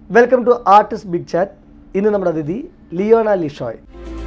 Welcome to artist big chat ഇന്ന് നമ്മുടെ അതിഥി ലിയോണ ലിഷോയ്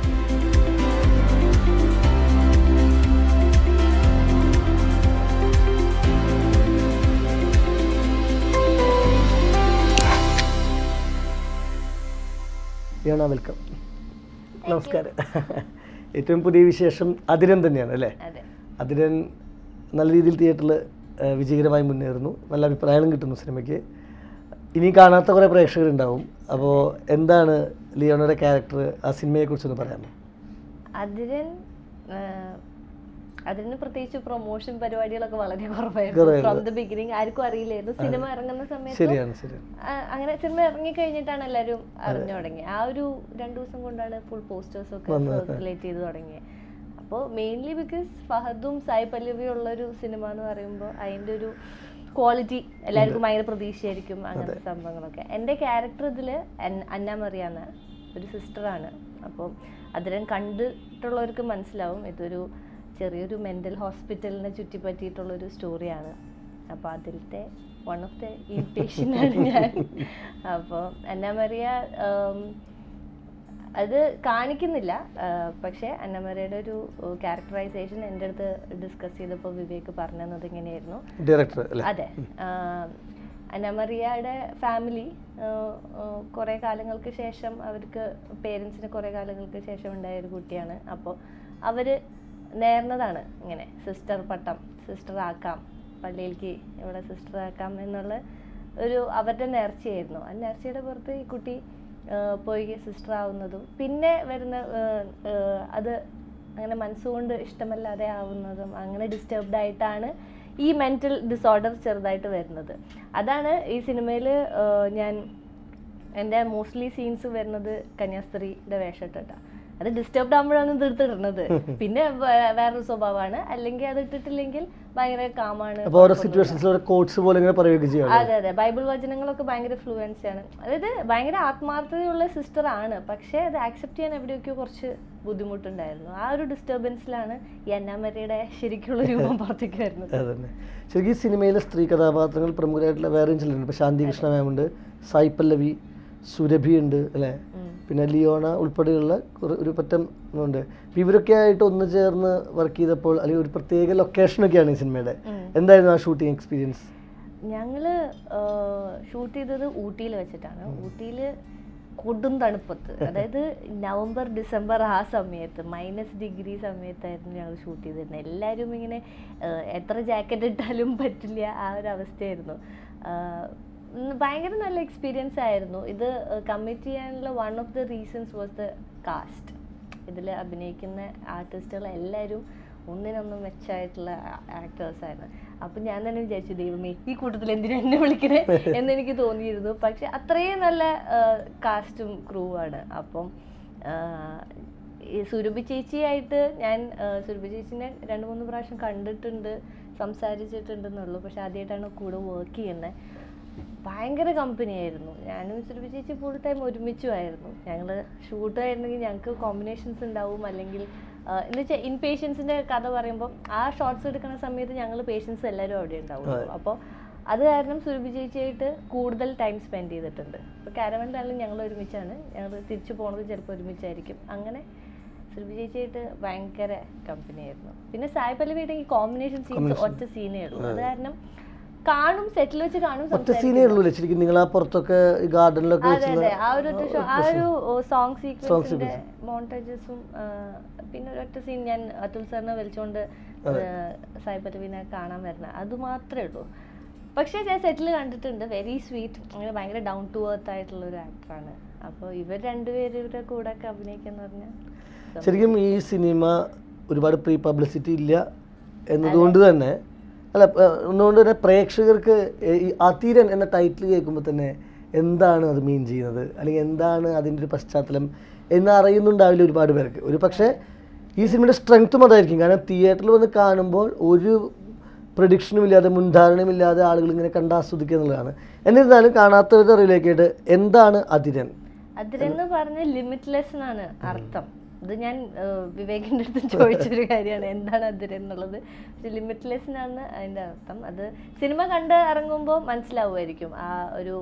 ലിയോണ വെൽക്കം നമസ്കാരം ഏറ്റവും പുതിയ വിശേഷം അതിരൻ തന്നെയാണ് അല്ലേ അതെ അതിരൻ നല്ല രീതിയിൽ തിയേറ്ററിൽ വിജയകരമായി മുന്നേറുന്നു നല്ല അഭിപ്രായങ്ങളും കിട്ടുന്നു സിനിമയ്ക്ക് ഇനി കാണാത്ത കുറേ പ്രേക്ഷകരുണ്ടാവും അപ്പോൾ എന്താണ് ലിയോണയുടെ ക്യാരക്ടർ ആ സിനിമയെക്കുറിച്ചൊന്ന് പറയാമോ അതിരൻ ആ, അതിന് പ്രത്യേകിച്ച് പ്രൊമോഷൻ പരിപാടികളൊക്കെ വളരെ കുറവായിരുന്നു കുറവായിരുന്നു. ഫ്രം ദ ബിഗിനിങ് ആർക്കും അറിയില്ലായിരുന്നു സിനിമ ഇറങ്ങുന്ന സമയത്ത് ശരിയാണ് ശരിയാണ് ആ, അങ്ങനെ സിനിമ ഇറങ്ങി കഴിഞ്ഞിട്ടാണ് എല്ലാവരും അറിഞ്ഞു തുടങ്ങി ആ ഒരു രണ്ടു ദിവസം കൊണ്ടാണ് ഫുൾ പോസ്റ്റേഴ്സ് ഒക്കെ സർക്കുലേറ്റ് ചെയ്ത് തുടങ്ങിയത് അപ്പോൾ മെയിൻലി ബിക്കോസ് ഫഹദും സായി പല്ലവിയും ഉള്ള ഒരു സിനിമ എന്ന് പറയുമ്പോൾ അതിൻ്റെ ഒരു ക്വാളിറ്റി എല്ലാവർക്കും ഭയങ്കര പ്രതീക്ഷയായിരിക്കും അങ്ങനത്തെ സംഭവങ്ങളൊക്കെ എൻ്റെ ക്യാരക്ടർ ഇതിൽ അന്ന മറിയാന്ന് ഒരു സിസ്റ്ററാണ് അപ്പോൾ അതിലും കണ്ടിട്ടുള്ളവർക്ക് മനസ്സിലാവും ഇതൊരു ചെറിയൊരു മെൻ്റൽ ഹോസ്പിറ്റലിനെ ചുറ്റിപ്പറ്റിയിട്ടുള്ളൊരു സ്റ്റോറിയാണ് അപ്പോൾ അതിലത്തെ വൺ ഓഫ് ദ ഇൻപേഷ്യൻ്റാണ് ഞാൻ അപ്പോൾ അന്ന മറിയ ഉം, അത് കാണിക്കുന്നില്ല ആ, പക്ഷേ അന്നമരയുടെ ഒരു ക്യാരക്ടറൈസേഷൻ എൻ്റെ അടുത്ത് ഡിസ്കസ് ചെയ്തപ്പോൾ വിവേക് പറഞ്ഞു തന്നത് ഇങ്ങനെയായിരുന്നു ഡയറക്ടർ അല്ലേ അതെ അന്നമറിയയുടെ ഫാമിലി കുറേ കാലങ്ങൾക്ക് ശേഷം അവർക്ക് പേരൻസിന് കുറേ കാലങ്ങൾക്ക് ശേഷം ഉണ്ടായ ഒരു കുട്ടിയാണ് അപ്പോൾ അവർ നേർന്നതാണ് ഇങ്ങനെ സിസ്റ്റർ പട്ടം സിസ്റ്റർ ആക്കാം പള്ളിയിലേക്ക് ഇവിടെ സിസ്റ്റർ ആക്കാം എന്നുള്ള ഒരു അവരുടെ നേർച്ചയായിരുന്നു ആ നേർച്ചയുടെ പുറത്ത് ഈ കുട്ടി ആ, പോയി സിസ്റ്റർ ആവുന്നതും പിന്നെ വരുന്ന ആ, ആ, അത് അങ്ങനെ മനസ്സുകൊണ്ട് ഇഷ്ടമല്ലാതെ ആവുന്നതും അങ്ങനെ ഡിസ്റ്റർബ്ഡ് ആയിട്ടാണ് ഈ മെൻ്റൽ ഡിസോർഡർ ചെറുതായിട്ട് വരുന്നത് അതാണ് ഈ സിനിമയിൽ ഞാൻ എൻ്റെ മോസ്റ്റ്ലി സീൻസ് വരുന്നത് കന്യാസ്ത്രീയുടെ വേഷമിട്ടിട്ടാണ് അത് ഡിസ്റ്റർബ്ഡ് ആകുമ്പോഴാണ് ഇത് എടുത്തിടുന്നത് പിന്നെ വേ- വേറൊരു സ്വഭാവമാണ് അല്ലെങ്കിൽ അത് ഇട്ടിട്ടില്ലെങ്കിൽ ഭയങ്കര കാമാണ് അപ്പോൾ ഓരോ സിറ്റുവേഷൻസിൽ ഓരോ കോഡ്സ് പോലെ ഇങ്ങനെ പറയുകയൊക്കെ ചെയ്യണം അതെ അതെ ബൈബിൾ വചനങ്ങളൊക്കെ ഭയങ്കര ഫ്ലുവൻസി ആണ് അതായത് ഭയങ്കര ആത്മാർത്ഥതയുള്ള സിസ്റ്റർ ആണ് പക്ഷേ അത് ആക്സെപ്റ്റ് ചെയ്യാൻ എവിടെയൊക്കെയോ കുറച്ച് ബുദ്ധിമുട്ടുണ്ടായിരുന്നു ആ ഒരു ഡിസ്റ്റർബൻസിലാണ് ഈ അന്നാമരയുടെ ശരിക്കുള്ള രൂപം പുറത്തേക്ക് വരുന്നത് അതന്നെ ശരിക്കും ഈ സിനിമയിലെ സ്ത്രീ കഥാപാത്രങ്ങൾ പ്രമുഖരായിട്ടുള്ള വേറെയും ചിലരുണ്ട് ഇപ്പോൾ ശാന്തി കൃഷ്ണ മാമുണ്ട് സായി പല്ലവി സുരഭി ഉണ്ട് അല്ലേ ഉം. പിന്നെ ലിയോണ ഉൾപ്പെടെയുള്ള കുറേ ഒരു പറ്റം ഉണ്ട് അപ്പോൾ ഇവരൊക്കെ ആയിട്ട് ഒന്ന് ചേർന്ന് വർക്ക് ചെയ്തപ്പോൾ അല്ലെങ്കിൽ ഒരു പ്രത്യേക ലൊക്കേഷനൊക്കെയാണ് ഈ സിനിമയുടെ ഉം. എന്തായിരുന്നു ആ ഷൂട്ടിംഗ് എക്സ്പീരിയൻസ് ഞങ്ങള് ഷൂട്ട് ചെയ്തത് ഊട്ടിയിൽ വെച്ചിട്ടാണ് ഊട്ടിയിൽ കൊടും തണുപ്പത്ത് അതായത് നവംബർ ഡിസംബർ ആ സമയത്ത് മൈനസ് ഡിഗ്രി സമയത്തായിരുന്നു ഞങ്ങൾ ഷൂട്ട് ചെയ്തിരുന്നത് എല്ലാവരും ഇങ്ങനെ ആ, എത്ര ജാക്കറ്റ് ഇട്ടാലും പറ്റില്ല ആ ഒരു അവസ്ഥയായിരുന്നു ആ, ഉം, ഭയങ്കര നല്ല എക്സ്പീരിയൻസ് ആയിരുന്നു ഇത് കമ്മിറ്റ് ചെയ്യാനുള്ള one of the reasons was the cast ഇതിൽ അഭിനയിക്കുന്ന ആർട്ടിസ്റ്റുകൾ എല്ലാവരും ഒന്നിനൊന്നും മെച്ചമായിട്ടുള്ള ആക്ടേഴ്സ് ആയിരുന്നു അപ്പം ഞാൻ തന്നെ വിചാരിച്ചു ദൈവമേ ഈ കൂട്ടത്തിൽ എന്തിനാ എന്നെ വിളിക്കണേ എന്ന് എനിക്ക് തോന്നിയിരുന്നു പക്ഷെ അത്രയും നല്ല കാസ്റ്റും ക്രൂ ആണ് അപ്പം ആ, ഈ സുരഭി ചേച്ചിയായിട്ട് ഞാൻ ആ, സുരഭി ചേച്ചിനെ രണ്ട് മൂന്ന് പ്രാവശ്യം കണ്ടിട്ടുണ്ട് സംസാരിച്ചിട്ടുണ്ടെന്നുള്ളൂ പക്ഷെ ആദ്യമായിട്ടാണ് കൂടെ വർക്ക് ചെയ്യുന്നത് ഭയങ്കര കമ്പനി ആയിരുന്നു ഞാനും സുരഭി ചേച്ചി ഫുൾ ടൈം ഒരുമിച്ചുമായിരുന്നു ഞങ്ങൾ ഷൂട്ട് ആയിരുന്നെങ്കിൽ ഞങ്ങൾക്ക് കോമ്പിനേഷൻസ് ഉണ്ടാവും അല്ലെങ്കിൽ എന്ന് വെച്ചാൽ ഇൻ പേഷ്യൻസിന്റെ കഥ പറയുമ്പോൾ ആ ഷോർട്സ് എടുക്കുന്ന സമയത്ത് ഞങ്ങൾ പേഷ്യൻസ് എല്ലാവരും അവിടെ ഉണ്ടാവുള്ളൂ അപ്പോൾ അത് കാരണം സുരഭി ചേച്ചിയായിട്ട് കൂടുതൽ ടൈം സ്പെൻഡ് ചെയ്തിട്ടുണ്ട് ഇപ്പോൾ കാരവനിലാണെങ്കിലും ഞങ്ങൾ ഒരുമിച്ചാണ് ഞങ്ങൾ തിരിച്ചു പോകുന്നത് ചിലപ്പോൾ ഒരുമിച്ചായിരിക്കും അങ്ങനെ സുരഭി ചേച്ചിയായിട്ട് ഭയങ്കര കമ്പനി ആയിരുന്നു പിന്നെ സായി പല്ലവിയുടെ ഈ കോമ്പിനേഷൻ സീൻസ് ഒറ്റ സീനേ ഉള്ളൂ അത് കാരണം കാണും സെറ്റിൽ വെച്ച് കാണും ഒറ്റ സീനേ ഉള്ളൂ അല്ലേ ശരിക്കും നിങ്ങൾ ആ പുറത്തൊക്കെ ഈ ഗാർഡനിലൊക്കെ അതെ അതെ ആ ഒരു ഒറ്റ ഷോ- ആ ഒരു സോങ് സീക്വൻസിന്റെ sequence. മോണ്ടേജസും പിന്നെ ഒരൊറ്റ സീൻ ഞാൻ അതുൽ സാറിനെ വിളിച്ചുകൊണ്ട് സായി പല്ലവിനെ കാണാൻ വരുന്ന അത് മാത്രമേ ഉള്ളൂ പക്ഷേ ഞാൻ സെറ്റിൽ കണ്ടിട്ടുണ്ട് വെരി സ്വീറ്റ് അങ്ങനെ ഭയങ്കര ഡൗൺ ടു എർത്ത് ആയിട്ടുള്ള ഒരു ആക്ടറാണ് അപ്പോൾ ഇവർ രണ്ടുപേരും ഇവരുടെ കൂടെ ഒക്കെ അഭിനയിക്കാന്ന് പറഞ്ഞാൽ ശരിക്കും ഈ സിനിമ ഒരുപാട് പ്രീ പബ്ലിസിറ്റി ഇല്ല എന്നതുകൊണ്ട് തന്നെ അല്ല പ- ഒന്നുകൊണ്ട് തന്നെ പ്രേക്ഷകർക്ക് ഈ അതീരൻ എന്ന ടൈറ്റിൽ കേൾക്കുമ്പോൾ തന്നെ എന്താണ് അത് മീൻ ചെയ്യുന്നത് അല്ലെങ്കിൽ എന്താണ് അതിൻ്റെ ഒരു പശ്ചാത്തലം എന്ന് അറിയുന്നുണ്ടാവില്ല ഒരുപാട് പേർക്ക് ഒരു പക്ഷേ ഈ സിനിമയുടെ സ്ട്രെങ്ത്തും അതായിരിക്കും കാരണം തിയേറ്ററിൽ വന്ന് കാണുമ്പോൾ ഒരു പ്രഡിക്ഷനും ഇല്ലാതെ മുൻധാരണയും ഇല്ലാതെ ആളുകൾ ഇങ്ങനെ കണ്ട് ആസ്വദിക്കുക എന്നുള്ളതാണ് എന്നിരുന്നാലും കാണാത്തവരുടെ അറിവിലേക്കായിട്ട് എന്താണ് അതിരൻ അതിരെന്ന് പറഞ്ഞ ലിമിറ്റ്ലെസ് എന്നാണ് അർത്ഥം ഇത് ഞാൻ ഏഹ്, വിവേകിന്റെ അടുത്ത് ചോദിച്ചൊരു കാര്യമാണ് എന്താണ് അതിര് എന്നുള്ളത് പക്ഷെ ലിമിറ്റ്ലെസ് എന്നാണ് അതിന്റെ അർത്ഥം അത് സിനിമ കണ്ട് ഇറങ്ങുമ്പോൾ മനസ്സിലാവുമായിരിക്കും ആ ഒരു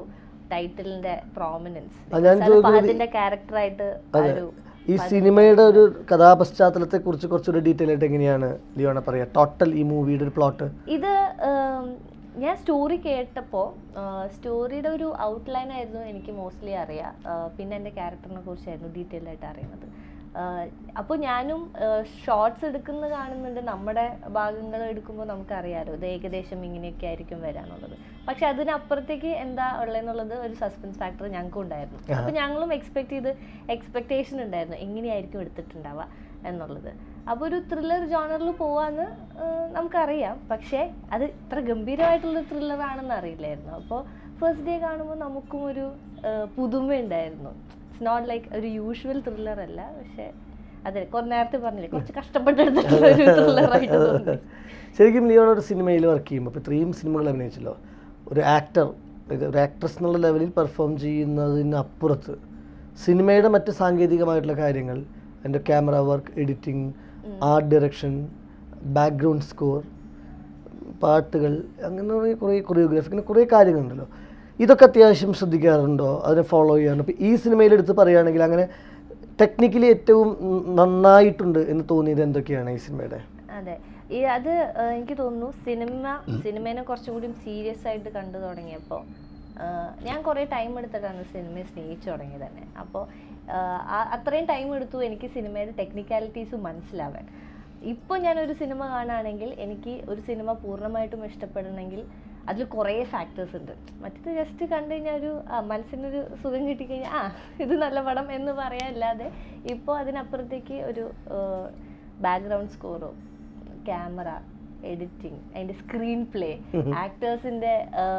ടൈറ്റിലിന്റെ പ്രോമിനൻസ് ആ, ഞാൻ ചോദിക്കുന്നത് ഫഹദിന്റെ ക്യാരക്ടറായിട്ട് അതെ ഒരു ഈ സിനിമയുടെ ഒരു കഥാപശ്ചാത്തലത്തെ കുറിച്ച് കുറച്ചുകൂടി ഡീറ്റെയിൽ ആയിട്ട് എങ്ങനെയാണ് ലിയോണ പറയുക ടോട്ടൽ ഈ മൂവിയുടെ ഒരു പ്ലോട്ട് ഇത് ഉം, ഞാൻ സ്റ്റോറി കേട്ടപ്പോൾ സ്റ്റോറിയുടെ ഒരു ഔട്ട്ലൈൻ ആയിരുന്നു എനിക്ക് മോസ്റ്റ്ലി അറിയാം ആ, പിന്നെ എൻ്റെ ക്യാരക്ടറിനെ കുറിച്ചായിരുന്നു ഡീറ്റെയിൽ ആയിട്ട് അറിയുന്നത് അപ്പോൾ ഞാനും ഷോർട്സ് എടുക്കുന്നത് കാണുന്നുണ്ട് നമ്മുടെ ഭാഗങ്ങൾ എടുക്കുമ്പോൾ നമുക്കറിയാലോ ഇത് ഏകദേശം ഇങ്ങനെയൊക്കെ ആയിരിക്കും വരാനുള്ളത് പക്ഷെ അതിനപ്പുറത്തേക്ക് എന്താ ഉള്ളതെന്നുള്ളത് ഒരു സസ്പെൻസ് ഫാക്ടർ ഞങ്ങൾക്കും ഉണ്ടായിരുന്നു അപ്പോൾ ഞങ്ങളും എക്സ്പെക്ട് ചെയ്ത് എക്സ്പെക്ടേഷൻ ഉണ്ടായിരുന്നു എങ്ങനെയായിരിക്കും എടുത്തിട്ടുണ്ടാവുക എന്നുള്ളത് അപ്പോൾ ഒരു ത്രില്ലർ ജോണറിൽ പോവാന്ന് ആഹ് നമുക്കറിയാം പക്ഷേ അത് ഇത്ര ഗംഭീരമായിട്ടുള്ള ത്രില്ലർ ആണെന്ന് അറിയില്ലായിരുന്നു അപ്പോൾ ഫസ്റ്റ് ഡേ കാണുമ്പോൾ നമുക്കും ഒരു ആഹ് പുതുമ ഉണ്ടായിരുന്നു ഇറ്റ്സ് നോട്ട് ലൈക്ക് ഒരു യൂഷ്വൽ ത്രില്ലർ അല്ല പക്ഷേ അതെ കുറേ നേരത്തെ പറഞ്ഞില്ലേ കുറച്ച് കഷ്ടപ്പെട്ടെടുത്തിട്ടുള്ള ഒരു ത്രില്ലറായിട്ട് തോന്നി ശരിക്കും ലിയോണ ഒരു സിനിമയിൽ വർക്ക് ചെയ്യുമ്പോൾ ഇപ്പോൾ ഇത്രയും സിനിമകൾ അഭിനയിച്ചല്ലോ ഒരു ആക്ടർ ഒരു ആക്ട്രസ് എന്നുള്ള ലെവലിൽ പെർഫോം ചെയ്യുന്നതിനപ്പുറത്ത് സിനിമയുടെ മറ്റ് സാങ്കേതികമായിട്ടുള്ള കാര്യങ്ങൾ എൻ്റെ camera work editing art direction background score പാട്ടുകൾ അങ്ങനെ കുറേ കുറേ കൊറിയോഗ്രാഫി അങ്ങനെ കുറേ കാര്യങ്ങളുണ്ടല്ലോ ഇതൊക്കെ അത്യാവശ്യം ശ്രദ്ധിക്കാറുണ്ടോ അതിനെ ഫോളോ ചെയ്യാറുണ്ടോ ഇപ്പോൾ ഈ സിനിമയിൽ എടുത്ത് പറയുകയാണെങ്കിൽ അങ്ങനെ ടെക്നിക്കലി ഏറ്റവും ഉം, നന്നായിട്ടുണ്ട് എന്ന് തോന്നിയത് എന്തൊക്കെയാണ് ഈ സിനിമയുടെ അതെ ഈ അത് ആഹ് എനിക്ക് തോന്നുന്നു സിനിമ സിനിമേനെ കുറച്ചും കൂടി സീരിയസ് ആയിട്ട് കണ്ടു തുടങ്ങിയപ്പോൾ ഞാൻ കുറേ ടൈം എടുത്തിട്ടാണ് സിനിമയെ സ്നേഹിച്ചു തുടങ്ങിയത് തന്നെ അപ്പോൾ അത്രയും ടൈം എടുത്തു എനിക്ക് സിനിമയുടെ ടെക്നിക്കാലിറ്റീസ് മനസ്സിലാവാൻ ഇപ്പോൾ ഞാനൊരു സിനിമ കാണുകയാണെങ്കിൽ എനിക്ക് ഒരു സിനിമ പൂർണ്ണമായിട്ടും ഇഷ്ടപ്പെടണമെങ്കിൽ അതിൽ കുറേ ഫാക്ടേഴ്സ് ഉണ്ട് മറ്റേത് ജസ്റ്റ് കണ്ടു കഴിഞ്ഞാൽ ഒരു ആ, മനസ്സിനൊരു സുഖം കിട്ടിക്കഴിഞ്ഞാൽ ആ ഇത് നല്ല പടം എന്ന് പറയാനല്ലാതെ ഇപ്പോൾ അതിനപ്പുറത്തേക്ക് ഒരു ബാക്ക്ഗ്രൗണ്ട് സ്കോറോ ക്യാമറ എഡിറ്റിംഗ് അതിൻ്റെ സ്ക്രീൻ പ്ലേ ആക്ടേഴ്സിൻ്റെ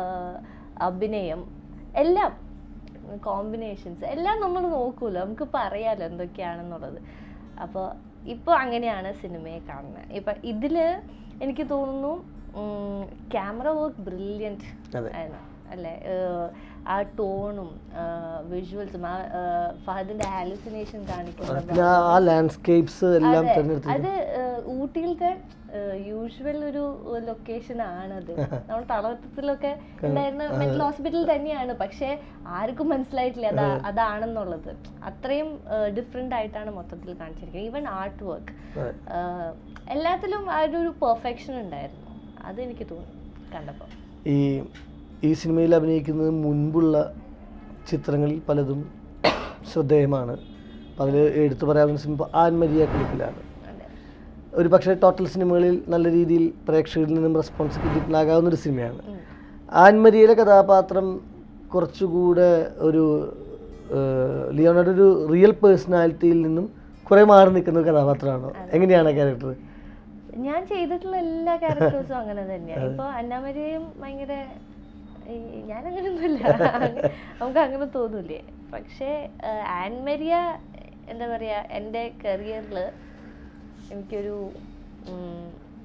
അഭിനയം എല്ലാം കോമ്പിനേഷൻസ് എല്ലാം നമ്മൾ നോക്കൂല്ലോ നമുക്കിപ്പോൾ അറിയാലോ എന്തൊക്കെയാണെന്നുള്ളത് അപ്പോൾ ഇപ്പോൾ അങ്ങനെയാണ് സിനിമയെ കാണുന്നത് ഇപ്പം ഇതിൽ എനിക്ക് തോന്നുന്നു ക്യാമറ വർക്ക് ബ്രില്യൻറ്റ് അതെ. അല്ലേ ഏഹ് ആ ടോണും വിഷ്വൽസും ആ ഏഹ് ഫഹദിന്റെ ഹാലുസിനേഷൻ കാണിക്കുന്ന പിന്നെ ആ- ആ ലാൻഡ്സ്കേപ്സ് എല്ലാം അതെ, തിരഞ്ഞെടുത്ത് അത് ഏഹ് ഊട്ടിയിലത്തെ യൂഷ്വൽ ഒരു ലൊക്കേഷൻ ആണത് നമ്മൾ തളവട്ടത്തിലൊക്കെ ഉണ്ടായിരുന്ന മെന്റൽ ഹോസ്പിറ്റൽ തന്നെയാണ് പക്ഷെ ആർക്കും മനസ്സിലായിട്ടില്ല അതാ അതാണെന്നുള്ളത് അത്രയും ഡിഫറെന്റ് ആയിട്ടാണ് മൊത്തത്തിൽ കാണിച്ചിരിക്കുന്നത് ഈവൻ ആർട്ട് വർക്ക് അതെ. എല്ലാത്തിലും ആ ഒരു പെർഫെക്ഷൻ ഉണ്ടായിരുന്നു അത് എനിക്ക് തോന്നി കണ്ടപ്പോൾ ഈ ഈ സിനിമയിൽ അഭിനയിക്കുന്നത് മുൻപുള്ള ചിത്രങ്ങളിൽ പലതും ശ്രദ്ധേയമാണ് അപ്പം അതിൽ എടുത്തു പറയാവുന്ന സിനിമ ഇപ്പോൾ ആൻമരിയ ക്ലിപ്പിലാണ് അതെ ഒരു പക്ഷേ ടോട്ടൽ സിനിമകളിൽ നല്ല രീതിയിൽ പ്രേക്ഷകരിൽ നിന്നും റെസ്പോൺസ് കിട്ടിയിട്ടുണ്ടാകാവുന്ന ഒരു സിനിമയാണ് ഉം. ആൻമരിയയിലെ കഥാപാത്രം കുറച്ചുകൂടെ ഒരു ഏഹ്, ലിയോണയുടെ ഒരു റിയൽ പേഴ്സണാലിറ്റിയിൽ നിന്നും കുറേ മാറി നിൽക്കുന്ന ഒരു കഥാപാത്രമാണോ എങ്ങനെയാണ് ക്യാരക്ടർ ഞാൻ ചെയ്തിട്ടുള്ള എല്ലാ ക്യാരക്ടേഴ്സും അങ്ങനെ തന്നെയാണ് ഇപ്പൊ അന്നാമരിയും ഭയങ്കര ഈ ഞാൻ അങ്ങനെയൊന്നുമില്ല നമുക്ക് അങ്ങനെ തോന്നൂലേ പക്ഷേ ആൻമരിയ എന്താ പറയാ എൻ്റെ കരിയറിൽ എനിക്കൊരു ഉം,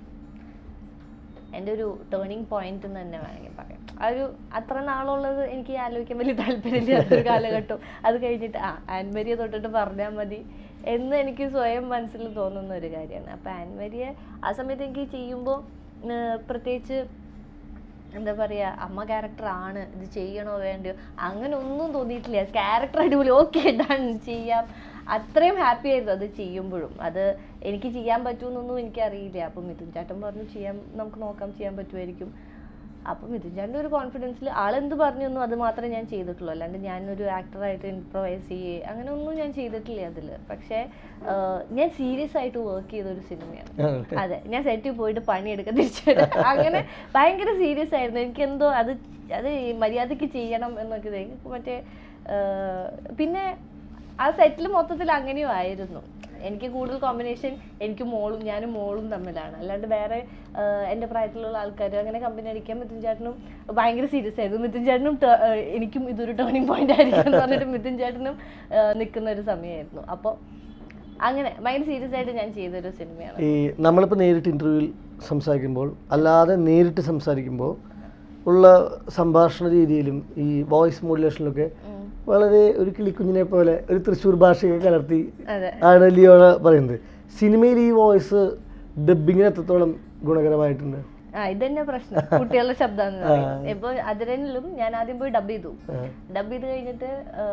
എൻ്റെ ഒരു ടേണിംഗ് പോയിന്റ് എന്ന് തന്നെ വേണമെങ്കിൽ പറയാം ആ ഒരു അത്ര നാളുള്ളത് എനിക്ക് ആലോചിക്കാൻ വലിയ താല്പര്യമില്ലാത്തൊരു കാലഘട്ടം അത് കഴിഞ്ഞിട്ട് ആ ആൻമരിയ തൊട്ടിട്ട് പറഞ്ഞാൽ മതി എന്ന് എനിക്ക് സ്വയം മനസ്സിൽ തോന്നുന്ന ഒരു കാര്യമാണ് അപ്പം ആൻമരിയ ആ സമയത്ത് എനിക്ക് ചെയ്യുമ്പോൾ പ്രത്യേകിച്ച് എന്താ പറയുക അമ്മ ക്യാരക്ടർ ആണ് ഇത് ചെയ്യണോ വേണ്ടയോ അങ്ങനെ ഒന്നും തോന്നിയിട്ടില്ല ക്യാരക്ടർ അടിപൊളി ഓക്കെ ഡൺ ചെയ്യാം അത്രയും ഹാപ്പി ആയിരുന്നു അത് ചെയ്യുമ്പോഴും അത് എനിക്ക് ചെയ്യാൻ പറ്റുമെന്നൊന്നും എനിക്കറിയില്ല അപ്പം മിഥുൻ ചേട്ടൻ പറഞ്ഞു ചെയ്യാൻ നമുക്ക് നോക്കാം ചെയ്യാൻ പറ്റുമായിരിക്കും അപ്പം മിഥുൻ ചേട്ടൻ്റെ ഒരു കോൺഫിഡൻസിൽ ആളെന്ത് പറഞ്ഞു അത് മാത്രമേ ഞാൻ ചെയ്തിട്ടുള്ളൂ അല്ലാണ്ട് ഞാനൊരു ആക്ടറായിട്ട് ഇംപ്രവൈസ് ചെയ്യേ അങ്ങനെ ഒന്നും ഞാൻ ചെയ്തിട്ടില്ല അതിൽ പക്ഷേ ആഹ് ഞാൻ സീരിയസ് ആയിട്ട് വർക്ക് ചെയ്ത ഒരു സിനിമയാണ് അതെ ഞാൻ സെറ്റിൽ പോയിട്ട് പണിയെടുക്കാൻ തിരിച്ചു വരാം. അങ്ങനെ ഭയങ്കര സീരിയസ് ആയിരുന്നു എനിക്ക് എന്തോ അത് അത് ഈ മര്യാദയ്ക്ക് ചെയ്യണം എന്നൊക്കെ ഇത് എനിക്ക് മറ്റേ ആഹ് പിന്നെ ആ സെറ്റിൽ മൊത്തത്തിൽ അങ്ങനെയും ആയിരുന്നു എനിക്ക് കൂടുതൽ കോമ്പിനേഷൻ എനിക്ക് മോളും ഞാനും മോളും തമ്മിലാണ് അല്ലാണ്ട് വേറെ ആഹ് എൻ്റെ പ്രായത്തിലുള്ള ആൾക്കാർ അങ്ങനെ കമ്പനി അടിക്കാൻ മിഥുൻ ചേട്ടനും ഭയങ്കര സീരിയസ് ആയിരുന്നു മിഥുൻ ചേട്ടനും ടേ- ആഹ് എനിക്കും ഇതൊരു ടേണിംഗ് പോയിന്റ് ആയിരിക്കും എന്ന് പറഞ്ഞിട്ട് മിഥുൻ ചേട്ടനും ആഹ് നിൽക്കുന്ന ഒരു സമയമായിരുന്നു അപ്പോൾ അങ്ങനെ ഭയങ്കര സീരിയസ് ആയിട്ട് ഞാൻ ചെയ്തൊരു സിനിമയാണ് ഈ നമ്മളിപ്പോൾ നേരിട്ട് ഇൻ്റർവ്യൂവിൽ സംസാരിക്കുമ്പോൾ അല്ലാതെ നേരിട്ട് സംസാരിക്കുമ്പോൾ ഉള്ള സംഭാഷണ രീതിയിലും ഈ വോയിസ് മോഡുലേഷനിലൊക്കെ ഉം. വളരെ ഒരു കിളിക്കുഞ്ഞിനെ പോലെ ഒരു തൃശ്ശൂർ ഭാഷയൊക്കെ കലർത്തി അതെ ആണ് ലിയോണ പറയുന്നത് സിനിമയിൽ ഈ വോയിസ് ഡബിങ്ങിന് എത്രത്തോളം ഗുണകരമായിട്ടുണ്ട് ആ ഇതന്നെ പ്രശ്നം കുട്ടികളുടെ ശബ്ദം ഇപ്പൊ അതിരനിലും ഞാൻ ആദ്യം പോയി ഡബ് ചെയ്തു ഡബ് ചെയ്ത് കഴിഞ്ഞിട്ട് ആ,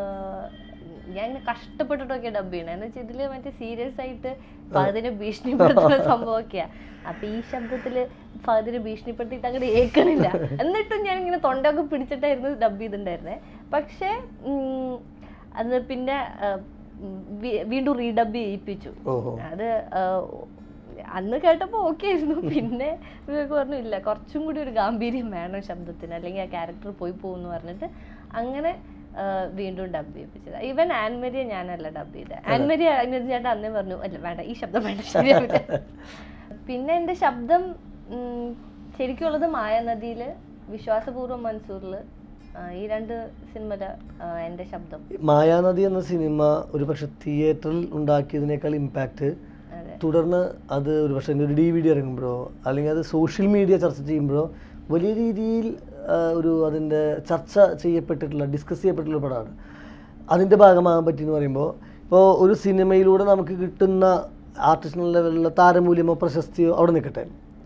ഞാൻ ഇങ്ങനെ കഷ്ടപ്പെട്ടിട്ടൊക്കെ ഡബ് ചെയ്യണേ എന്ന് വെച്ചാൽ ഇതില് മറ്റേ സീരിയസ് ആയിട്ട് ഫഹദിനെ ഭീഷണിപ്പെടുത്തുന്ന സംഭവമൊക്കെയാ അപ്പൊ ഈ ശബ്ദത്തില് ഫഹദിനെ ഭീഷണിപ്പെടുത്തിയിട്ട് അങ്ങനെ ഏക്കണില്ല എന്നിട്ടും ഞാൻ ഇങ്ങനെ തൊണ്ടൊക്കെ പിടിച്ചിട്ടായിരുന്നു ഡബ് ചെയ്തിട്ടുണ്ടായിരുന്നേ പക്ഷേ ഉം, അത് പിന്നെ ആ, ഉം, വീ- വീണ്ടും റീഡബ് ചെയ്യിപ്പിച്ചു ഓഹോ അത് ആ, അന്ന് കേട്ടപ്പോ ഓക്കെ ആയിരുന്നു പിന്നെ വിവേക് പറഞ്ഞു ഇല്ല കുറച്ചും കൂടി ഒരു ഗാംഭീര്യം വേണം ശബ്ദത്തിന് അല്ലെങ്കിൽ ആ ക്യാരക്ടർ പോയി പോകുന്നു പറഞ്ഞിട്ട് അങ്ങനെ ആ, വീണ്ടും ഡബ് ചെയ്യിപ്പിച്ചത് ഈവൻ ആൻമരിയ ഞാനല്ല ഡബ് ചെയ്തത് ആൻമരിയ അനിരുദ്ധ ചേട്ടൻ അന്നേ പറഞ്ഞു അല്ല വേണ്ട ഈ ശബ്ദം വേണ്ട ശരിയാവില്ല പിന്നെ എൻ്റെ ശബ്ദം ഉം, ശരിക്കും ഉള്ളത് മായാനദിയിൽ വിശ്വാസപൂർവ്വം മൻസൂറിൽ ഈ രണ്ട് സിനിമയിലെ എൻ്റെ ശബ്ദം മായാനദി എന്ന സിനിമ ഒരു പക്ഷെ തിയേറ്ററിൽ ഉണ്ടാക്കിയതിനേക്കാൾ ഇമ്പാക്റ്റ് അതെ തുടർന്ന് അത് ഒരു പക്ഷേ ഒരു ഡി വി ഡി ഇറങ്ങുമ്പോഴോ അല്ലെങ്കിൽ അത് സോഷ്യൽ മീഡിയ ചർച്ച ചെയ്യുമ്പോഴോ വലിയ രീതിയിൽ ആ, ഒരു അതിൻ്റെ ചർച്ച ചെയ്യപ്പെട്ടിട്ടുള്ള ഡിസ്കസ് ചെയ്യപ്പെട്ടിട്ടുള്ള പടമാണ് അതിൻ്റെ ഭാഗമാകാൻ പറ്റി എന്ന് പറയുമ്പോൾ ഇപ്പോൾ ഒരു സിനിമയിലൂടെ നമുക്ക് കിട്ടുന്ന ആർട്ടിസ്റ്റിനൽ ലെവലിലുള്ള താരമൂല്യമോ പ്രശസ്തിയോ അവിടെ നിൽക്കട്ടെ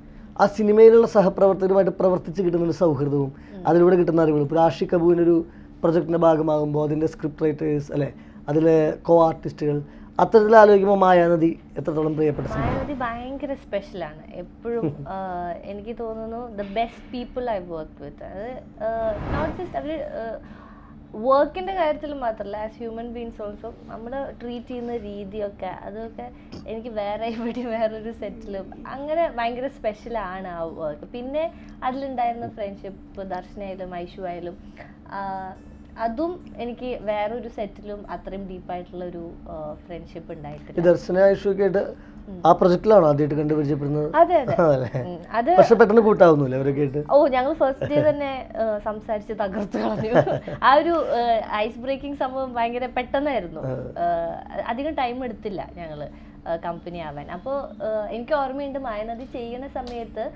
ആ സിനിമയിലുള്ള സഹപ്രവർത്തകരുമായിട്ട് പ്രവർത്തിച്ച് കിട്ടുന്ന ഒരു സൗഹൃദവും അതിലൂടെ കിട്ടുന്ന അറിവുകളും ഇപ്പോൾ ആഷിഖ് കപൂറിനൊരു പ്രൊജക്റ്റിൻ്റെ ഭാഗമാകുമ്പോൾ അതിൻ്റെ സ്ക്രിപ്റ്റ് റൈറ്റേഴ്സ് അല്ലെ അതിലെ കോ ആർട്ടിസ്റ്റുകൾ അത്തരത്തിൽ ആലോചിക്കുമ്പോൾ മായാനദി എത്രത്തോളം പ്രിയപ്പെട്ട സിനിമ മായാനദി ഭയങ്കര സ്പെഷ്യലാണ് എപ്പോഴും എനിക്ക് തോന്നുന്നു the best people I work with അത് നോട്ട് ജസ്റ്റ് അവർ വർക്കിൻ്റെ കാര്യത്തിൽ മാത്രമല്ല ആസ് ഹ്യൂമൻ ബീങ്സ് ഓൾസോ നമ്മൾ ട്രീറ്റ് ചെയ്യുന്ന രീതിയൊക്കെ അതൊക്കെ എനിക്ക് വേറെ എവിടെയും വേറൊരു സെറ്റിലും അങ്ങനെ ഭയങ്കര സ്പെഷ്യലാണ് ആ വർക്ക് പിന്നെ അതിലുണ്ടായിരുന്ന ഫ്രണ്ട്ഷിപ്പ് ദർശനയായാലും ഐഷു ആയാലും ആ, അതും എനിക്ക് വേറൊരു സെറ്റിലും അത്രയും ഡീപ്പായിട്ടുള്ള ഒരു ഫ്രണ്ട്ഷിപ്പ് ഉണ്ടായിട്ടില്ല ഈ ദർശന ആയുഷൊക്കെ ആയിട്ട് ആ പ്രൊജക്റ്റിലാണോ ആദ്യമായിട്ട് കണ്ടുപരിചയപ്പെടുന്നത് അതെ അതെ അല്ലേ ഉം, അത് പക്ഷെ പെട്ടെന്ന് കൂട്ടാവുന്നില്ല അവരൊക്കെ ആയിട്ട് ഓ ഞങ്ങൾ ഫസ്റ്റ് ഡേ തന്നെ ആ, സംസാരിച്ച് തകർത്ത് കളഞ്ഞു ആ ഒരു ഐസ് ബ്രേക്കിംഗ് സംഭവം ഭയങ്കര പെട്ടെന്നായിരുന്നു ആ, അധികം ടൈം എടുത്തില്ല ഞങ്ങള് കമ്പനി ആവാൻ അപ്പോൾ എനിക്ക് ഓർമ്മയുണ്ട് മായനദി ചെയ്യുന്ന സമയത്ത്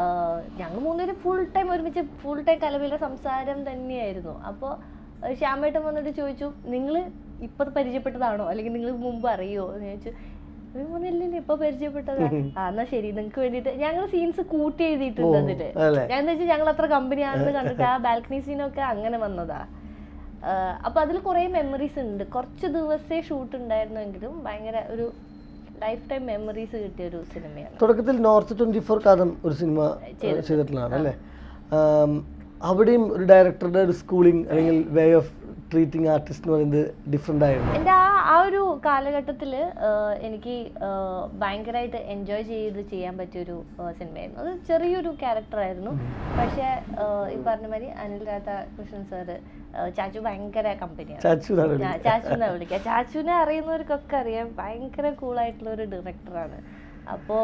ഞങ്ങൾ മൂന്നുപേരും ഫുൾ ടൈം ഒരുമിച്ച് ഫുൾ ടൈം കലവിലെ സംസാരം തന്നെയായിരുന്നു അപ്പോൾ ശ്യാമേട്ടൻ വന്നിട്ട് ചോദിച്ചു നിങ്ങൾ ഇപ്പം പരിചയപ്പെട്ടതാണോ അല്ലെങ്കിൽ നിങ്ങൾ മുമ്പ് അറിയോ എന്ന് ചോദിച്ചു ഞാൻ പറഞ്ഞു, ഇല്ല ഇല്ല ഇപ്പൊ പരിചയപ്പെട്ടതാ ആ എന്നാ ശരി നിങ്ങൾക്ക് വേണ്ടിട്ട് ഞങ്ങൾ സീൻസ് കൂട്ടി എഴുതിയിട്ടുണ്ട് ഓ, അതില് അല്ലേ? ഞാൻ എന്താ വെച്ചാൽ ഞങ്ങൾ അത്ര കമ്പനി ആണെന്ന് കണ്ടിട്ട് ആ ബാൽക്കണി സീനൊക്കെ അങ്ങനെ വന്നതാ ആ, അപ്പൊ അതിൽ കുറേ മെമ്മറീസ് ഉണ്ട് കുറച്ച് ദിവസേ ഷൂട്ട് ഉണ്ടായിരുന്നെങ്കിലും ഭയങ്കര ഒരു ലൈഫ് ടൈം മെമ്മറീസ് കിട്ടിയ ഒരു സിനിമയാണ് തുടക്കത്തിൽ നോർത്ത് ട്വന്റി ഫോർ കാതം ഒരു സിനിമ ചെയ്തിട്ടുള്ളതാണ് അല്ലേ ആം, അവിടെയും ഒരു ഡയറക്ടറുടെ ഒരു സ്കൂളിംഗ് അല്ലെങ്കിൽ വേ ഓഫ് ട്രീറ്റിംഗ് ആർട്ടിസ്റ്റ് എന്ന് പറയുന്നത് ഡിഫറെൻ്റ് ആയിരുന്നു എൻ്റെ ആ ആ ഒരു കാലഘട്ടത്തിൽ എനിക്ക് ഭയങ്കരമായിട്ട് എൻജോയ് ചെയ്ത് ചെയ്യാൻ പറ്റിയൊരു ആ, സിനിമയായിരുന്നു അത് ചെറിയൊരു ക്യാരക്ടറായിരുന്നു പക്ഷേ ആ, ഈ പറഞ്ഞ മാതിരി അനിൽ രാധാകൃഷ്ണൻ സാറ് ചാച്ചു ഭയങ്കര കമ്പനിയാണ് ചാച്ചു എന്നാണ് ഞാൻ ചാച്ചുവിനെ വിളിക്കുക ചാച്ചുവിനെ അറിയുന്നവർക്കൊക്കെ അറിയാം ഭയങ്കര കൂളായിട്ടുള്ള ഒരു ഡയറക്ടറാണ് അപ്പോൾ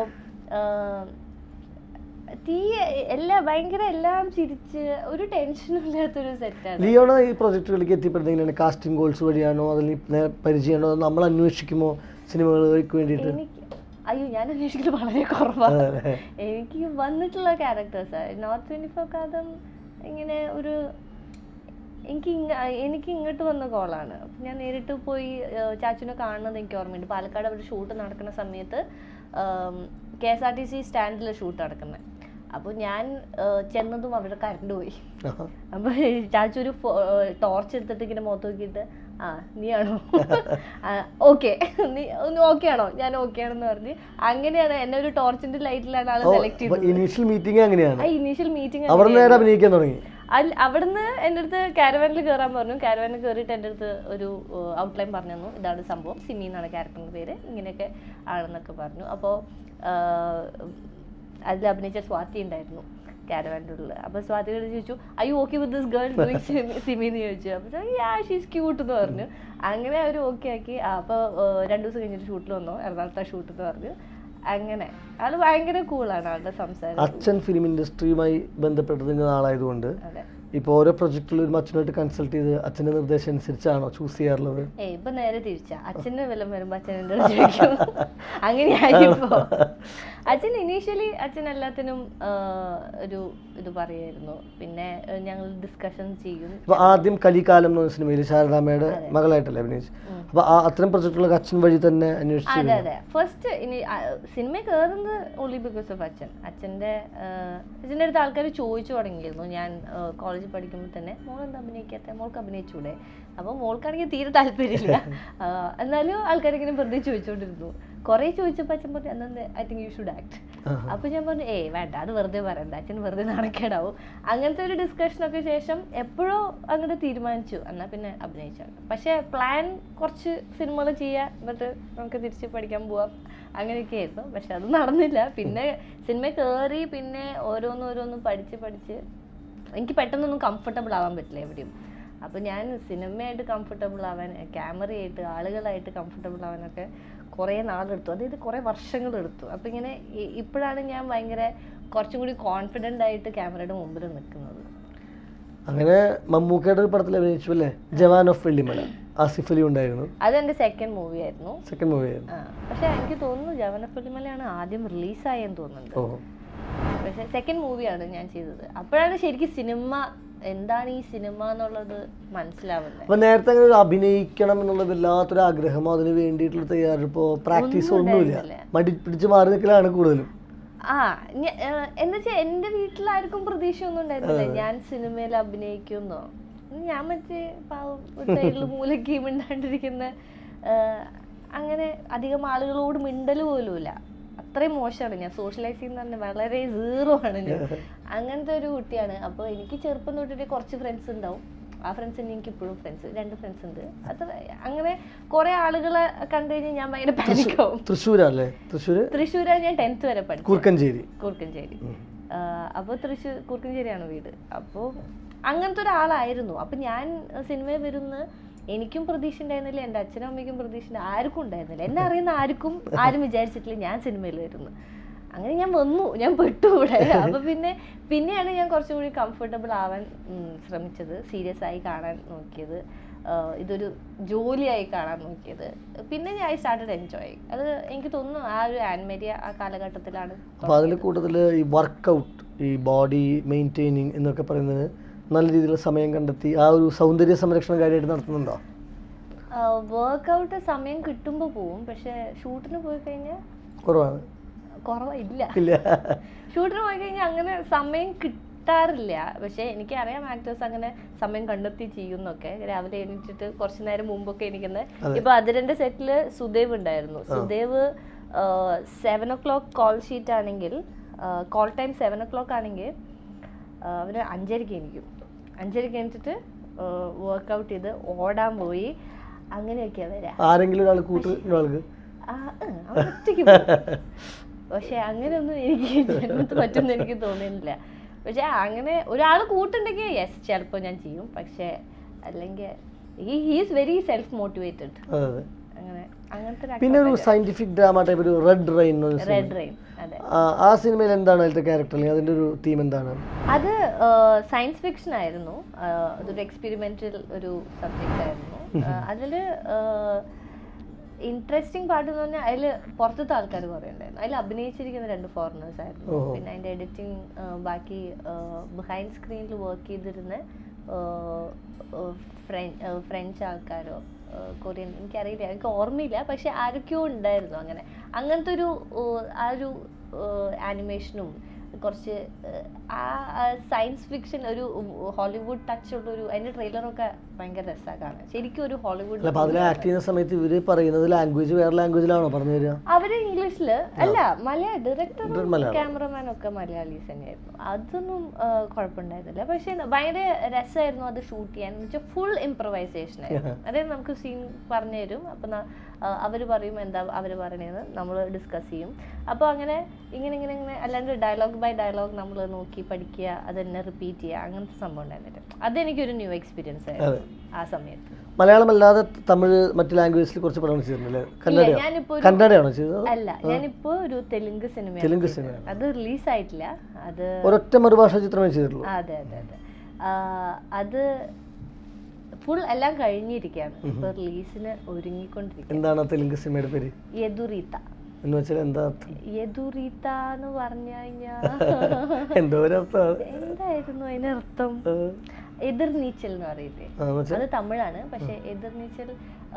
തീ എല്ലാ ഭയങ്കര എല്ലാം ചിരിച്ച് ഒരു ടെൻഷനും ഇല്ലാത്തൊരു സെറ്റാണ് ലിയോണ ഈ പ്രൊജക്റ്റുകളിലേക്ക് എത്തിപ്പെടുന്നത് എങ്ങനെയാണ് കാസ്റ്റിംഗ് ഗോൾസ് വഴിയാണോ അല്ലെങ്കിൽ നേ- പരിചയമാണോ അതോ നമ്മൾ അന്വേഷിക്കുമോ സിനിമകൾക്ക് വേണ്ടിയിട്ട് എനിക്ക് അയ്യോ ഞാൻ അന്വേഷിക്കുന്നത് വളരെ കുറവാണ് അതെ. എനിക്ക് വന്നിട്ടുള്ള characters North twenty four Kaatham ഇങ്ങനെ ഒരു എനിക്ക് ഇങ്ങ എനിക്ക് ഇങ്ങോട്ട് വന്ന കോളാണ് അപ്പം ഞാൻ നേരിട്ട് പോയി ഏർ, ചാച്ചുനെ കാണുന്നത് എനിക്ക് ഓർമ്മയുണ്ട് പാലക്കാട് അവർ ഷൂട്ട് നടക്കുന്ന സമയത്ത് K S R T C സ്റ്റാൻഡിൽ ഷൂട്ട് നടക്കുന്നത് അപ്പോൾ ഞാൻ ഏർ, ചെന്നതും അവിടെ കറണ്ട് പോയി ആഹാ. അപ്പൊ ചാച്ചു ഒരു ടോർച്ച് എടുത്തിട്ട് ഇങ്ങനെ മുഖത്ത് നോക്കിയിട്ട് ആ നീയാണോ ഓക്കെ നീ ഒന്ന് ഓക്കെ ആണോ ഞാൻ ഓക്കെ ആണെന്ന് പറഞ്ഞ് അങ്ങനെയാണ് എന്നെ ഒരു ടോർച്ചിന്റെ ലൈറ്റിലാണ് ആള് ഓ, സെലക്ട് അപ്പൊ ചെയ്തത് ഇനീഷ്യൽ മീറ്റിംഗ് അങ്ങനെയാണ് ആ ഇനീഷ്യൽ മീറ്റിംഗ് അവിടെ നേരെ അഭിനയിക്കാൻ തുടങ്ങി അല്ല അവിടുന്ന് എൻ്റെ അടുത്ത് കാരവാനിൽ കയറാൻ പറഞ്ഞു കാരവാനിൽ കയറിയിട്ട് എൻ്റെ അടുത്ത് ഒരു ഔട്ട്ലൈൻ പറഞ്ഞു തന്നു ഇതാണ് സംഭവം സിമി എന്നാണ് ക്യാരക്ടറിൻ്റെ പേര് ഇങ്ങനെയൊക്കെ ആണെന്നൊക്കെ പറഞ്ഞു അപ്പോൾ അതിൽ അഭിനയിച്ച സ്വാതി ഉണ്ടായിരുന്നു കാരവാൻ്റെ ഉള്ളിൽ അപ്പോൾ സ്വാതിയോട് ചോദിച്ചു I okay with this girl doing Simi എന്ന് ചോദിച്ചു അപ്പോൾ യാ ഷീസ് ക്യൂട്ട് എന്ന് പറഞ്ഞു അങ്ങനെ അവർ ഓക്കെ ആക്കി അപ്പോൾ രണ്ട് ദിവസം കഴിഞ്ഞിട്ട് ഷൂട്ടിൽ വന്നു എറണാകുളത്തെ ഷൂട്ട് എന്ന് പറഞ്ഞു അങ്ങനെ ആള് ഭയങ്കര കൂളാണ് ആളുടെ സംസാരം അച്ഛൻ ഫിലിം ഇൻഡസ്ട്രിയുമായി ബന്ധപ്പെട്ടതിൻ്റെ ആളായതുകൊണ്ട് അതെ ഇപ്പോൾ ഓരോ പ്രൊജക്റ്റിലും ഒരു അച്ഛനായിട്ട് കൺസൾട്ട് ചെയ്ത് അച്ഛൻ്റെ നിർദ്ദേശം അനുസരിച്ചാണോ ചൂസ് ചെയ്യാറുള്ളത് ഏയ് ഇപ്പൊ നേരെ തിരിച്ചാ അച്ഛന്റെ വല്ലതും വരുമ്പോ അച്ഛൻ എന്റെ അടുത്ത് ചോദിക്കും അങ്ങനെയായി ഇപ്പോ അച്ഛൻ ഇനീഷ്യലി അച്ഛൻ എല്ലാത്തിനും ആ, ഒരു ഇത് പറയായിരുന്നു പിന്നെ ആ, ഞങ്ങൾ ഡിസ്കഷൻ ചെയ്യും അപ്പൊ ആദ്യം കലികാലം എന്ന് പറഞ്ഞ സിനിമയിൽ ശാരദാമ്മയുടെ മകളായിട്ടല്ലേ അഭിനയിച്ചു അപ്പൊ ആ അത്തരം പ്രൊജക്ടുകളൊക്കെ അച്ഛൻ വഴി തന്നെ അന്വേഷിച്ചു അതെ അതെ ഫസ്റ്റ് ഇനി സിനിമ കയറുന്നത് ഓൺലി ബിക്കോസ് ഓഫ് അച്ഛൻ അച്ഛൻ്റെ അച്ഛൻ്റെ അടുത്ത് ആൾക്കാർ ചോദിച്ചു തുടങ്ങിയിരുന്നു ഞാൻ കോളേജിൽ പഠിക്കുമ്പോൾ തന്നെ മോൾ എന്താ അഭിനയിക്കാത്ത മോൾക്ക് അഭിനയിച്ചൂടെ അപ്പോൾ മോൾക്കാണെങ്കിൽ തീരെ താല്പര്യമില്ല ആ, എന്നാലും ആൾക്കാരിങ്ങനെ വെറുതെ ചോദിച്ചുകൊണ്ടിരുന്നു കുറേ ചോദിച്ചപ്പോൾ അച്ഛൻ പറഞ്ഞു എന്നാ I think you should act അപ്പോൾ ഞാൻ പറഞ്ഞു ഏയ് വേണ്ട അത് വെറുതെ പറയണ്ട അച്ഛൻ വെറുതെ നാണക്കേടാവും അങ്ങനത്തെ ഒരു ഡിസ്കഷനൊക്കെ ശേഷം എപ്പോഴോ അങ്ങോട്ട് തീരുമാനിച്ചു എന്നാൽ പിന്നെ അഭിനയിച്ചാണ് പക്ഷേ പ്ലാൻ കുറച്ച് സിനിമകൾ ചെയ്യാം എന്നിട്ട് നമുക്ക് തിരിച്ച് പഠിക്കാൻ പോവാം അങ്ങനെയൊക്കെ ആയിരുന്നു പക്ഷെ അത് നടന്നില്ല പിന്നെ സിനിമ കയറി പിന്നെ ഓരോന്നോരോന്നും പഠിച്ച് പഠിച്ച് എനിക്ക് പെട്ടെന്നൊന്നും കംഫർട്ടബിൾ ആവാൻ പറ്റില്ല എവിടെയും അപ്പോൾ ഞാൻ സിനിമയായിട്ട് കംഫർട്ടബിൾ ആവാൻ ക്യാമറയായിട്ട് ആളുകളായിട്ട് കംഫർട്ടബിൾ ആവാനൊക്കെ കുറേ നാളെടുത്തു അതായത് കുറേ വർഷങ്ങളെടുത്തു അപ്പോൾ ഇങ്ങനെ ഇ- ഇപ്പോഴാണ് ഞാൻ ഭയങ്കര കുറച്ചും കൂടി കോൺഫിഡൻ്റ് ആയിട്ട് ക്യാമറയുടെ മുമ്പിൽ നിൽക്കുന്നത് അങ്ങനെ മമ്മൂക്കയുടെ ഒരു പടത്തിൽ അഭിനയിച്ചു അല്ലേ ജവാൻ ഓഫ് വെള്ളിമല ആസിഫ് അലി ഉണ്ടായിരുന്നു അതെൻ്റെ സെക്കൻഡ് മൂവി ആയിരുന്നു സെക്കൻഡ് മൂവി ആയിരുന്നു ആ, പക്ഷേ എനിക്ക് തോന്നുന്നു ജവന ഫിലിമലയാണ് ആദ്യം റിലീസായെന്ന് തോന്നുന്നുണ്ട് ഓ പക്ഷെ സെക്കൻഡ് മൂവിയാണ് ഞാൻ ചെയ്തത് അപ്പോഴാണ് ശരിക്കും സിനിമ എന്താണ് ഈ സിനിമ എന്നുള്ളത് മനസ്സിലാവുന്നത് അപ്പൊ നേരത്തെ അങ്ങനെ ഒരു അഭിനയിക്കണം എന്നുള്ള വല്ലാത്തൊരു ആഗ്രഹമോ അതിന് വേണ്ടിയിട്ടുള്ള തയ്യാറെടുപ്പോ പ്രാക്ടീസ് ഒന്നുമില്ല മടി പിടിച്ച് മാറി നിൽക്കലാണ് കൂടുതലും ആ ഞ- ഏ, എന്നുവെച്ചാൽ എന്റെ വീട്ടിലാർക്കും പ്രതീക്ഷയൊന്നും ഉണ്ടായിരുന്നില്ല ഞാൻ സിനിമയിൽ അഭിനയിക്കുന്നോ ഞാൻ മറ്റേ പാവം സൈഡിൽ മൂലയ്ക്ക് മിണ്ടാണ്ടിരിക്കുന്ന ഏ, അങ്ങനെ അധികം ആളുകളോട് മിണ്ടൽ പോലുമില്ല അത്രയും മോശമാണ് ഞാൻ സോഷ്യലൈസ് ചെയ്യുന്ന പറഞ്ഞാൽ വളരെ സീറോ ആണ് ഞാൻ അങ്ങനത്തെ ഒരു കുട്ടിയാണ് അപ്പോൾ എനിക്ക് ചെറുപ്പം തൊട്ടിട്ട് കുറച്ച് ഫ്രണ്ട്സ് ഉണ്ടാവും ആ ഫ്രണ്ട്സ് തന്നെ എനിക്ക് ഇപ്പോഴും ഫ്രണ്ട്സ് രണ്ട് ഫ്രണ്ട്സ് ഉണ്ട് അത്ര അങ്ങനെ കുറെ ആളുകളെ കണ്ടു കഴിഞ്ഞാൽ ഞാൻ ഭയങ്കര പാനിക്കാവും തൃശ്ശൂരല്ലേ തൃശ്ശൂര് തൃശ്ശൂരാണ് ഞാൻ ടെൻത്ത് വരെ പഠിച്ചത് കുറുക്കഞ്ചേരി കൂർക്കഞ്ചേരി അപ്പോൾ തൃശ്ശൂർ കൂർക്കഞ്ചേരിയാണ് വീട് അപ്പോൾ അങ്ങനത്തെ ഒരാളായിരുന്നു അപ്പം ഞാൻ സിനിമയിൽ വരുന്ന എനിക്കും പ്രതീക്ഷ ഉണ്ടായിരുന്നില്ല എൻ്റെ അച്ഛനും അമ്മയ്ക്കും പ്രതീക്ഷ ഉണ്ട് ആർക്കും ഉണ്ടായിരുന്നില്ല എന്നെ അറിയുന്ന ആർക്കും ആരും വിചാരിച്ചിട്ടില്ല ഞാൻ സിനിമയിൽ വരുന്നു അങ്ങനെ ഞാൻ വന്നു ഞാൻ പെട്ടു ഇവിടെ അപ്പൊ പിന്നെ പിന്നെയാണ് ഞാൻ കുറച്ചും കൂടി കംഫർട്ടബിൾ ആവാൻ ഉം, ശ്രമിച്ചത് സീരിയസ് ആയി കാണാൻ നോക്കിയത് ആഹ് ഇതൊരു ജോലിയായി കാണാൻ നോക്കിയത് പിന്നെ ഞാൻ ഐ സ്റ്റാർട്ടഡ് എൻജോയ് അത് എനിക്ക് തോന്നുന്നു ആ ഒരു ആൻമേരിയ ആ കാലഘട്ടത്തിലാണ് അപ്പൊ അതിൽ കൂടുതൽ ഈ വർക്കൗട്ട് ഈ ബോഡി മെയിൻറ്റെയിനിങ് എന്നൊക്കെ പറയുന്നത് നല്ല രീതിയിൽ സമയം കണ്ടെത്തി ആ ഒരു സൗന്ദര്യ സംരക്ഷണം കാര്യമായിട്ട് നടത്തുന്നുണ്ടോ വർക്കൗട്ട് സമയം കിട്ടുമ്പോൾ പോവും പക്ഷെ ഷൂട്ടിന് പോയി കഴിഞ്ഞാൽ കുറവാണ് കുറവില്ല ഇല്ല ഷൂട്ടിന് പോയി കഴിഞ്ഞാൽ അങ്ങനെ സമയം കിട്ടാറില്ല പക്ഷെ എനിക്കറിയാം ആക്ടേഴ്സ് അങ്ങനെ സമയം കണ്ടെത്തി ചെയ്യുന്നൊക്കെ രാവിലെ എണീറ്റിട്ട് കുറച്ച് നേരം മുമ്പൊക്കെ എണീക്കുന്നത് ഇപ്പൊ അതിരന്റെ സെറ്റില് സുദേവ് ഉണ്ടായിരുന്നു Sudev seven o'clock call sheet ആണെങ്കിൽ call time seven o'clock ആണെങ്കിൽ അവര് അഞ്ചരയ്ക്ക് എണീക്കും അഞ്ചരയ്ക്ക് എണീറ്റിട്ട് വർക്കൗട്ട് ചെയ്ത് ഓടാൻ പോയി അങ്ങനെയൊക്കെയാ വരാ ആരെങ്കിലും ഒരാൾ കൂട്ടുന്ന ആൾക്ക് ആ, ഉം, അവൻ ഒറ്റയ്ക്ക് പോകും. പക്ഷെ അങ്ങനെയൊന്നും എനിക്ക് ജന്മത്ത് പറ്റുമെന്ന് എനിക്ക് തോന്നുന്നില്ല പക്ഷെ അങ്ങനെ ഒരാൾ കൂട്ടുണ്ടെങ്കിൽ യെസ് ചിലപ്പോൾ ഞാൻ ചെയ്യും പക്ഷെ അല്ലെങ്കിൽ he he's very self motivated അതെ അതെ അങ്ങനെ അങ്ങനത്തെ ഒരു പിന്നെ ഒരു സയന്റിഫിക് ഡ്രാമ ടൈപ്പ് ഒരു റെഡ് റെയിൻ റെഡ് റെയിൻ അതെ ആ സിനിമയിൽ എന്താണ് അതിലത്തെ ക്യാരക്ടർ അല്ലെങ്കിൽ അതിന്റെ ഒരു തീം എന്താണ് അത് സയൻസ് ഫിക്ഷൻ ആയിരുന്നു ആ, അതൊരു എക്സ്പെരിമെന്റൽ ഒരു സബ്ജക്റ്റ് ആയിരുന്നു അതിൽ ഇൻട്രസ്റ്റിംഗ് പാർട്ട് എന്ന് പറഞ്ഞാൽ അതിൽ പുറത്തത്തെ ആൾക്കാർ കുറേ ഉണ്ടായിരുന്നു അതിൽ അഭിനയിച്ചിരിക്കുന്ന രണ്ട് ഫോറിനേഴ്സ് ആയിരുന്നു ഓഹോ. പിന്നെ അതിൻ്റെ എഡിറ്റിംഗ് ബാക്കി ബിഹൈൻഡ് സ്ക്രീനിൽ വർക്ക് ചെയ്തിരുന്ന ഫ്രഞ്ച് ആൾക്കാരോ ആ, കൊറിയൻ എനിക്കറിയില്ല എനിക്ക് ഓർമ്മയില്ല പക്ഷെ ആരൊക്കെയോ ഉണ്ടായിരുന്നു അങ്ങനെ അങ്ങനത്തെ ഒരു ഓ, ആ ഒരു ആനിമേഷനും കുറച്ച് ആ സയൻസ് ഫിക്ഷൻ ഒരു ഹോളിവുഡ് ടച്ച് ഉള്ള ഒരു അതിന്റെ ട്രെയിലറൊക്കെ ഭയങ്കര രസമാണ് കാണാൻ ശരിക്കും ഒരു ഹോളിവുഡ് അല്ല അപ്പൊ അതിൽ ആക്ട് ചെയ്യുന്ന സമയത്ത് ഇവര് പറയുന്നത് ലാംഗ്വേജ് വേറെ ലാംഗ്വേജിലാണോ പറഞ്ഞു തരിക അവര് ഇംഗ്ലീഷില് അല്ല മലയാള ഡയറക്ടറും മലയാളം. ക്യാമറമാനും ഒക്കെ മലയാളീസ് തന്നെയായിരുന്നു അതൊന്നും ആ, കുഴപ്പമുണ്ടായിരുന്നില്ല പക്ഷെ ഭയങ്കര രസമായിരുന്നു അത് ഷൂട്ട് ചെയ്യാൻ എന്ന് വെച്ചാൽ ഫുൾ ഇംപ്രവൈസേഷൻ ആയിരുന്നു അതായത് നമുക്ക് സീൻ പറഞ്ഞു തരും അപ്പൊ ന- ആ, അവര് പറയും എന്താ അവര് പറയണേന്ന് നമ്മൾ ഡിസ്കസ് ചെയ്യും അപ്പോൾ അങ്ങനെ ഇങ്ങനെ ഇങ്ങനെ ഇങ്ങനെ അല്ലാണ്ട് ഡയലോഗ് ബൈ ഡയലോഗ് നമ്മൾ നോക്കി പഠിക്കുക അത് തന്നെ റിപ്പീറ്റ് ചെയ്യുക അങ്ങനത്തെ സംഭവം ഉണ്ടായിരുന്നില്ല അതെനിക്കൊരു ന്യൂ എക്സ്പീരിയൻസ് ആയിരുന്നു ആ സമയത്ത് മലയാളം അല്ലാതെ തമിഴ് മറ്റ് ലാംഗ്വേജിൽ കുറച്ച് പടങ്ങൾ ചെയ്തിരുന്നില്ലേ കന്നഡയോ ഞാനിപ്പോ ഒരു കന്നഡയാണോ ചെയ്തത് അല്ല ഞാനിപ്പോ ഒരു തെലുങ്ക് സിനിമ തെലുങ്ക് സിനിമയാണ് അത് റിലീസ് ആയിട്ടില്ല അത് ഒരൊറ്റ മറുഭാഷ ചിത്രമേ ചെയ്തിട്ടുള്ളൂ ആ, അതെ അതെ അതെ ആ, അത് ഫുൾ എല്ലാം കഴിഞ്ഞിരിക്കുകയാണ് ഇപ്പൊ റിലീസിന് ഒരുങ്ങിക്കൊണ്ടിരിക്കുക എന്താണ് ആ തെലുങ്ക് സിനിമയുടെ പേര് യദുരീത്ത എന്ന് വെച്ചാൽ എന്താ അർത്ഥം യദുരീത എന്ന് പറഞ്ഞു കഴിഞ്ഞാ എന്തോ ഒരു അർത്ഥമാണ് എന്തായിരുന്നു അതിനർത്ഥം എതിർനീച്ചൽ എന്ന് പറയില്ലേ ആ, എന്ന് വെച്ചാൽ അത് തമിഴാണ് പക്ഷെ എതിർനീച്ചൽ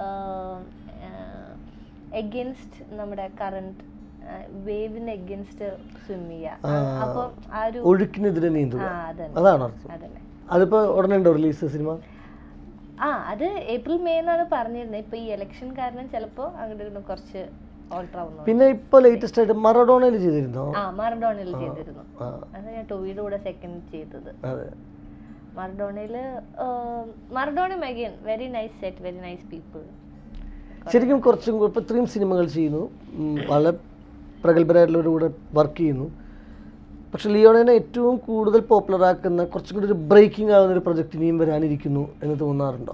എഗൻസ്റ്റ് നമ്മുടെ കറണ്ട് വേവിന് എഗൻസ്റ്റ് സ്വിം ചെയ്യുക ആ. അപ്പൊ ആ ഒരു ഒഴുക്കിനെതിരെ നീന്തുക ആ അതന്നെ അതാണ് അർത്ഥം അതന്നെ അതിപ്പോ ഉടനെ ഉണ്ടോ റിലീസ് സിനിമ ആ അത് ഏപ്രിൽ മെയ് എന്നാണ് പറഞ്ഞിരുന്നത് ഇപ്പൊ ഈ ഇലക്ഷൻ കാരണം ചിലപ്പോ അങ്ങോട്ട് ഇങ്ങോട്ട് കുറച്ച് ഓൾട്ടർ ആവുന്നു പിന്നെ ഇപ്പൊ ലേറ്റസ്റ്റ് ആയിട്ട് മറഡോണയിൽ ചെയ്തിരുന്നോ ആ മറഡോണയിൽ ചെയ്തിരുന്നു ആ അത് ഞാൻ ടൊവിയുടെ കൂടെ സെക്കൻഡ് ചെയ്തത് അതെ മറഡോണയില് Maradona again very nice set very nice people ശരിക്കും കുറച്ചും കൂടി ഇപ്പൊ ഇത്രയും സിനിമകൾ ചെയ്യുന്നു ഉം, വളരെ പ്രഗത്ഭരായിട്ടുള്ളവരുടെ കൂടെ വർക്ക് ചെയ്യുന്നു പക്ഷെ ലിയോണിനെ ഏറ്റവും കൂടുതൽ പോപ്പുലർ ആക്കുന്ന കുറച്ചും കൂടി ഒരു ബ്രേക്കിംഗ് ആവുന്ന ഒരു പ്രൊജക്ട് ഇനിയും വരാനിരിക്കുന്നു എന്ന് തോന്നാറുണ്ടോ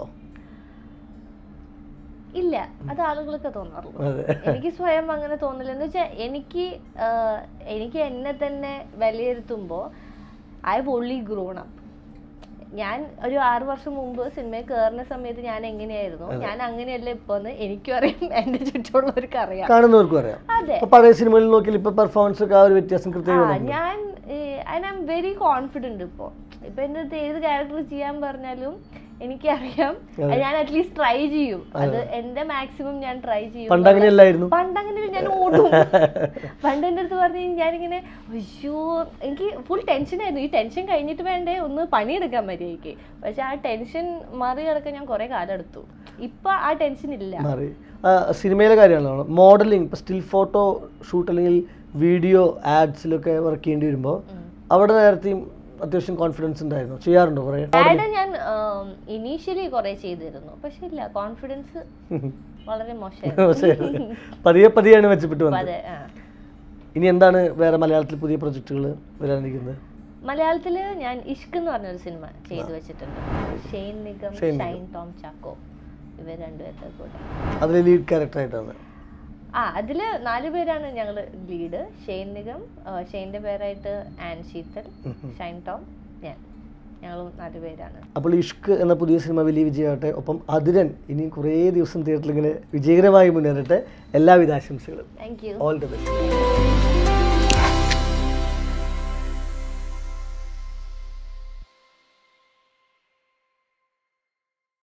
ഇല്ല അത് ആളുകൾക്ക് തോന്നാറുള്ളൂ അതെ എനിക്ക് സ്വയം അങ്ങനെ തോന്നില്ല എന്ന് വെച്ചാൽ എനിക്ക് ആഹ്, എനിക്ക് എന്നെ തന്നെ വിലയിരുത്തുമ്പോൾ I have only grown up ഞാൻ ഒരു ആറു വർഷം മുമ്പ് സിനിമയിൽ കയറുന്ന സമയത്ത് ഞാൻ എങ്ങനെയായിരുന്നു ഞാൻ അങ്ങനെയല്ല ഇപ്പൊ എന്ന് എനിക്കും അറിയാം എന്റെ ചുറ്റുമുള്ളവർക്ക് അറിയാം കാണുന്നവർക്കും അറിയാം അതെ ഇപ്പൊ പഴയ സിനിമകളിൽ നോക്കിയാൽ ഇപ്പൊ പെർഫോമൻസ് ഒക്കെ ആ ഒരു വ്യത്യാസം ആ കൃത്യമായി ഞാൻ ഐ ആം വെരി കോൺഫിഡന്റ് ഇപ്പോൾ ഇപ്പൊ എന്റെ അടുത്ത് ഏത് ക്യാരക്ടർ ചെയ്യാൻ പറഞ്ഞാലും എനിക്കറിയാം അത് ഞാൻ അറ്റ്ലീസ്റ്റ് ട്രൈ ചെയ്യും അത് എന്റെ മാക്സിമം ഞാൻ ട്രൈ ചെയ്യും പണ്ട് അങ്ങനെയല്ലായിരുന്നു പണ്ടങ്ങനെ ഞാൻ ഓടും പണ്ട് എൻ്റെ അടുത്ത് പറഞ്ഞു ഞാനിങ്ങനെ അയ്യോ എനിക്ക് ഫുൾ ടെൻഷനായിരുന്നു ഈ ടെൻഷൻ കഴിഞ്ഞിട്ട് വേണ്ടേ ഒന്ന് പണിയെടുക്കാൻ മര്യാദയ്ക്ക് പക്ഷെ ആ ടെൻഷൻ മറികടക്കാൻ ഞാൻ കുറെ കാലം എടുത്തു ഇപ്പൊ ആ ടെൻഷൻ ഇല്ല മാറി ആ, സിനിമയിലെ കാര്യമാണല്ലോ മോഡലിംഗ് ഇപ്പൊ സ്റ്റിൽ ഫോട്ടോ ഷൂട്ട് അല്ലെങ്കിൽ വീഡിയോ ആഡ്സിലൊക്കെ വർക്ക് ചെയ്യേണ്ടി വരുമ്പോൾ അവിടെ നേരത്തെയും അത്യാവശ്യം കോൺഫിഡൻസ് ഉണ്ടായിരുന്നു ചെയ്യാറുണ്ടോ കുറേ ആഡ് ഞാൻ ഇനീഷ്യലി കുറെ ചെയ്തിരുന്നു പക്ഷെ ഇല്ല കോൺഫിഡൻസ് വളരെ മോശമായിരുന്നു പതിയെ പതിയാണ് മെച്ചപ്പെട്ടു അപ്പൊ വന്നത് അതെ ആ ഇനി എന്താണ് വേറെ മലയാളത്തിൽ പുതിയ പ്രൊജക്ടുകൾ വരാനിരിക്കുന്നത് മലയാളത്തില് ഞാൻ ഇഷ്ക് എന്ന് പറഞ്ഞൊരു സിനിമ ചെയ്തു വെച്ചിട്ടുണ്ട് ഷെയ്ൻ നിഗം ഷെയ്ൻ ഷൈൻ ടോം ചാക്കോ ഇവർ രണ്ടുപേരുടെ കൂടെ അതിലെ ലീഡ് ക്യാരക്ടറായിട്ടാണ് ആ അതില് നാല് പേരാണ് ഞങ്ങൾ ലീഡ് ഷെയ്ൻ നിഗം ആ, ഷെയ്ൻ്റെ പേരായിട്ട് ആൻ ശീതൽ ഷൈൻ ടോം ഞാൻ ഞങ്ങളും നാല് പേരാണ് അപ്പോൾ ഇഷ്ക് എന്ന പുതിയ സിനിമ വലിയ വിജയമാകട്ടെ ഒപ്പം അതിരൻ ഇനി കുറേ ദിവസം തിയേറ്ററിൽ ഇങ്ങനെ വിജയകരമായി മുന്നേറട്ടെ എല്ലാവിധ ആശംസകളും thank you all the best